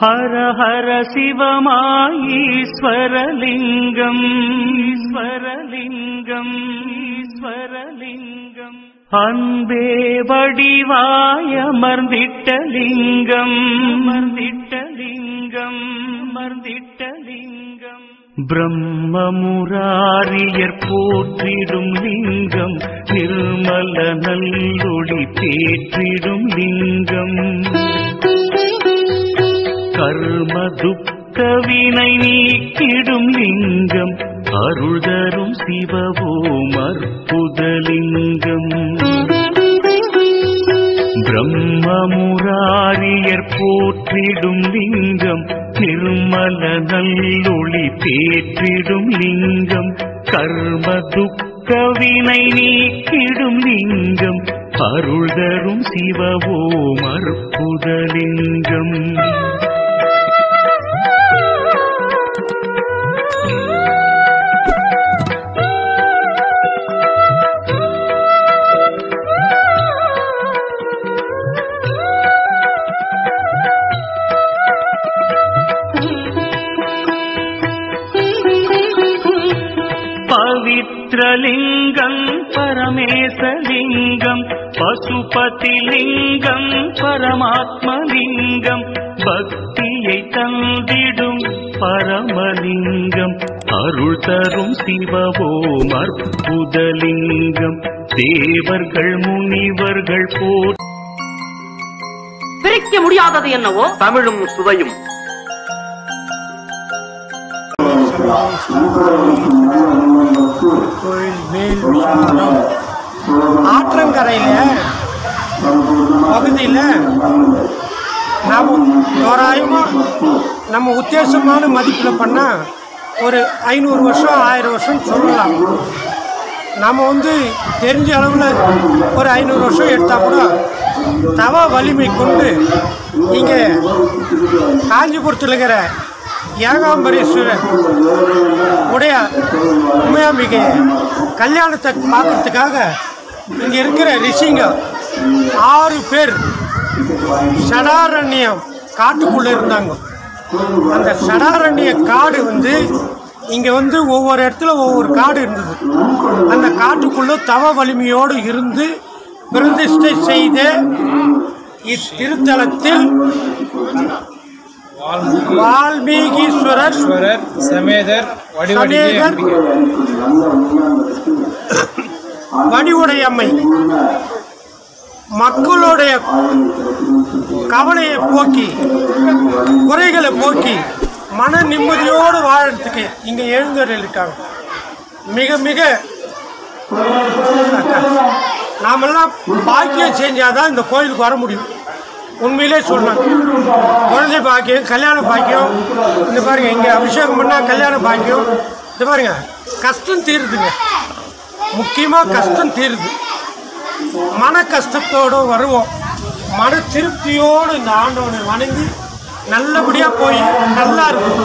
ஹர ஹர சிவமாயீஸ்வரலிங்கம் ஈஸ்வரலிங்கம் ஈஸ்வரலிங்கம் அன்பே வடிவாயமர்ந்திட்ட லிங்கம் அமர்ந்திட்ட லிங்கம் அமர்ந்திட்ட லிங்கம் பிரம்மமுராரியர் போற்றிடும் லிங்கம் நிர்மல நல்லொளி தேற்றிடும் லிங்கம் கர்ம துக்க வினை நீக்கிடும் லிங்கம் அருள் தரும் சிவவோம் அற்புதலிங்கம் பிரம்மமுராரியர் போற்றிடும் லிங்கம் நிர்மல நல்லொளி தேற்றிடும் லிங்கம் கர்ம துக்க வினை நீக்கிடும் லிங்கம் அருள் தரும் சிவவோம் அற்புதலிங்கம் பவித்ரலிங்கம் பரமேசலிங்கம் பசுபதிலிங்கம் பரமாத்மலிங்கம் பக்தியை தந்திடும் பரமலிங்கம் அருள் தரும் சிவவோம் அற்புதலிங்கம் தேவர்கள் முனிவர்கள் போர் பிரிக்க முடியாதது என்னவோ தமிழும் சுவையும் கோயில் மேல் விசாரம் ஆற்றங்கரையில் பகுதியில் நாம் தோராயமாக நம்ம உத்தேசமான மதிப்பில் பண்ணால் ஒரு ஐநூறு வருஷம் ஆயிரம் வருஷம் சொல்லலாம் நம்ம வந்து தெரிஞ்ச அளவில் ஒரு ஐநூறு வருஷம் எடுத்தால் கூட தவ வலிமை கொண்டு இங்கே காஞ்சிபுரத்தில் இருக்கிற ஏகாம்பரேஸ்வரர் உடைய உமையாம்பிகை கல்யாணத்தை பார்க்கறதுக்காக இங்கே இருக்கிற ரிஷிங்க ஆறு பேர் சடாரண்யம் காட்டுக்குள்ளே இருந்தாங்க அந்த சடாரண்ய காடு வந்து இங்கே வந்து ஒவ்வொரு இடத்துல ஒவ்வொரு காடு இருந்தது அந்த காட்டுக்குள்ளே தவ வலிமையோடு இருந்து பிரதிஷ்டை செய்த இத்திருத்தலத்தில் வால்மீகீஸ்வரர் ஈஸ்வரர் சமேதர் வடிவடிகை சமேதர் அம்பிகை வடிவுடையம்மை மக்களுடைய கவலையை போக்கி குறைகளை போக்கி மன நிம்மதியோடு வாழறதுக்கு இங்கே எழுந்தவர்கள் இருக்காங்க மிக மிக நாமெல்லாம் பாக்கியம் செஞ்சாதான் இந்த கோயிலுக்கு வர முடியும் உண்மையிலே சொன்னாங்க குழந்தை பாக்கியம் கல்யாண பாக்கியம் இந்த பாருங்க இங்கே அபிஷேகம் பண்ணால் கல்யாண பாக்கியம் இந்த பாருங்க கஷ்டம் தீருதுங்க முக்கியமாக கஷ்டம் தீருது மன கஷ்டத்தோடு வருவோம் மன திருப்தியோடு இந்த ஆண்டவனை வணங்கி நல்லபடியாக போய் நல்லா இருக்கும்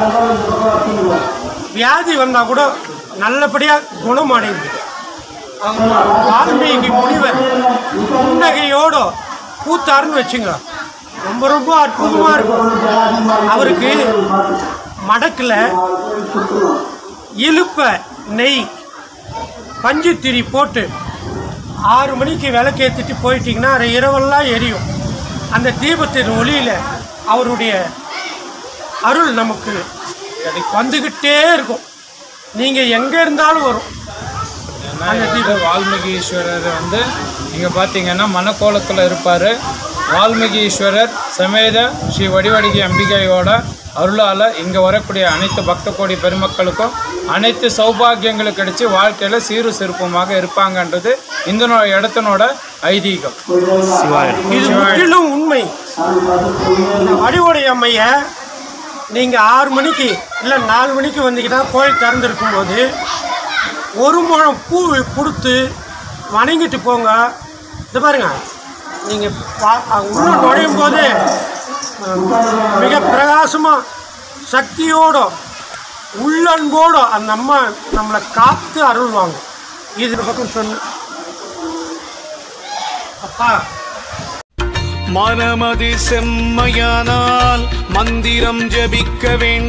வியாதி வந்தால் கூட நல்லபடியாக குணமடையுது அவங்க வால்மீகி முனிவர் புன்னகையோடு பூத்தாருன்னு வச்சுங்க ரொம்ப ரொம்ப அற்புதமாக இருக்கும் அவருக்கு மடக்கில் இழுப்ப நெய் பஞ்சுத்திரி போட்டு ஆறு மணிக்கு விளக்கேற்றிட்டு போயிட்டீங்கன்னா அது இரவெல்லாம் எரியும் அந்த தீபத்தின் ஒளியில் அவருடைய அருள் நமக்கு வந்துக்கிட்டே இருக்கும் நீங்கள் எங்கே இருந்தாலும் வரும் அந்த தீப வால்மீகி ஈஸ்வரர் வந்து இங்கே பார்த்தீங்கன்னா மனக்கோலத்தில் இருப்பார் வால்மீகி ஈஸ்வரர் சமேத ஸ்ரீ வடிவடிகை அம்பிகையோட அருளால் இங்கே வரக்கூடிய அனைத்து பக்த கோடி பெருமக்களுக்கும் அனைத்து சௌபாகியங்களும் கிடைச்சி வாழ்க்கையில் சீரு சிறப்புமாக இருப்பாங்கன்றது இந்த நோ- இடத்தினோட ஐதீகம் இது முற்றிலும் உண்மை இந்த வடிவுடைய அம்மைய நீங்கள் ஆறு மணிக்கு இல்லை நாலு மணிக்கு வந்தீங்கன்னா கோயில் திறந்துருக்கும் போது ஒரு முழம் பூ கொடுத்து வணங்கிட்டு போங்க இது பாருங்க நீங்கள் உள்ள நுழையும் போது அஹ், மிக பிரகாசமாக சக்தியோட உள்ளன்போட அந்த அம்மா நம்மளை காத்து அருள்வாங்க இது இந்த பக்கம் சொன்ன அப்பா மனமது செம்மையானால் மந்திரம் ஜபிக்க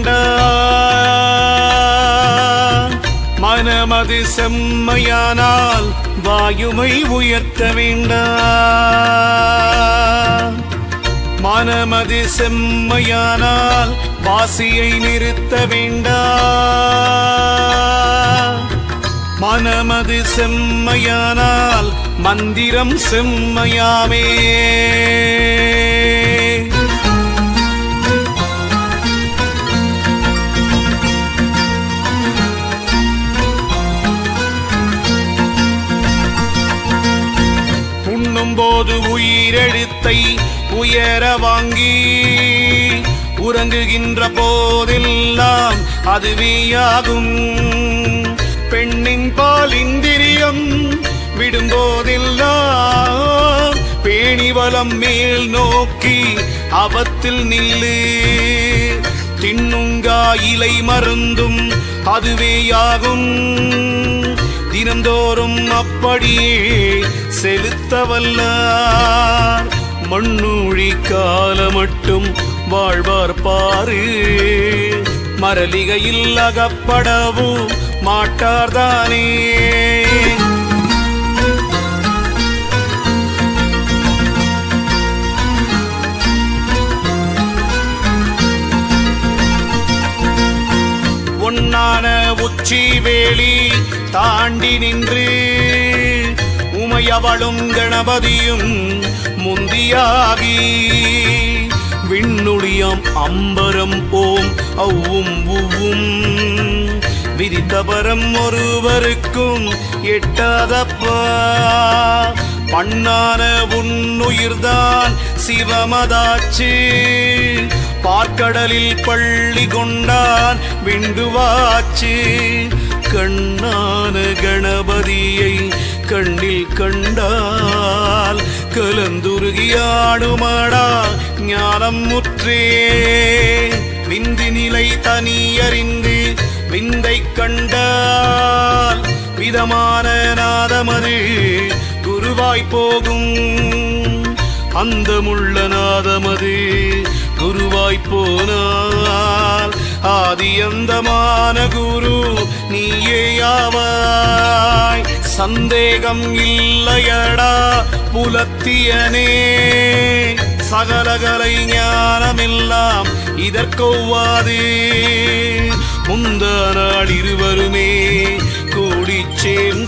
வேண்டாம் மனமது செம்மையானால் வாயுமை உயர்த்த வேண்டாம் மனமது செம்மையானால் வாசியை நிறுத்த வேண்டாம் மனமது செம்மையானால் மந்திரம் செம்மையாமே உண்ணும்போது உயிரெழுத்தை உயர வாங்கி உறங்குகின்ற போதெல்லாம் அதுவேயாகும் பெண்ணின் பால் இந்திரியம் விடும்போதெல்லாம் பேணிவலம் மேல் நோக்கி அவத்தில் நில்லு தின்னுங்கா இலை மருந்தும் அதுவேயாகும் தினந்தோறும் அப்படியே செலுத்த வல்லார் மண்ணூழி கால மட்டும் வாழ்வார் பாரு மரலிகையில் அகப்படவும் மாட்டார்தானே ஒன்னான உச்சி வேலி தாண்டி நின்று உமையவளும் கணபதியும் முந்தியாகி விண்ணுளியம் அம்பரம் ஓம் அவ்வும் உவ்வும் விரித்தபரம் ஒருவருக்கும் எட்டாதப்பா பண்ணான உன்னுயிர்தான் சிவமதாச்சு பார்க்கடலில் பள்ளி கொண்டான் விண்டுவாச்சு கண்ணான கணபதியை கண்ணில் கண்டால் கலந்துருகியாடுமாடா ஞானம் முற்றே விந்தி நிலை தனியறிந்து விந்தை கண்டால் விதமான நாதமது குருவாய் போகும் அந்தமுள்ள நாதமது குருவாய் போனால் ஆதி அந்தமான குரு நீயேயாவாய் சந்தேகம் இல்லையடா புலத்தியனே சகலகலை ஞானமெல்லாம் இதற்கொவ்வாது முந்த நாள் இருவருமே கூடிச் சேர்ந்த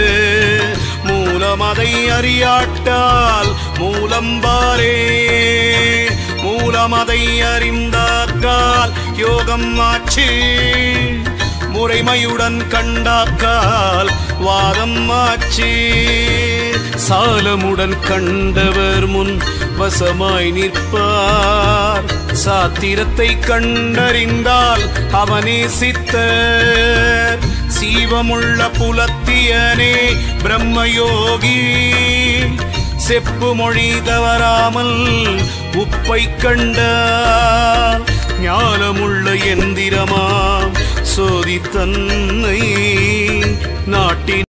மூலமதை அறியாட்டால் மூலம் பாரே மூலமதை அறிந்தாக்கால் யோகம் ஆச்சு முறைமையுடன் கண்டாக்கால் வாதம் ஆச்சு சாலமுடன் கண்டவர் முன் வசமாய் நிற்பார் சாத்திரத்தை கண்டறிந்தால் அவனே சித்தர் சீவமுள்ள புலத்தியனே பிரம்மயோகி செப்பு மொழி தவறாமல் உப்பை கண்டால் ஞானமுள்ள எந்திரமாம் சோதி தன்னை நாட்டின்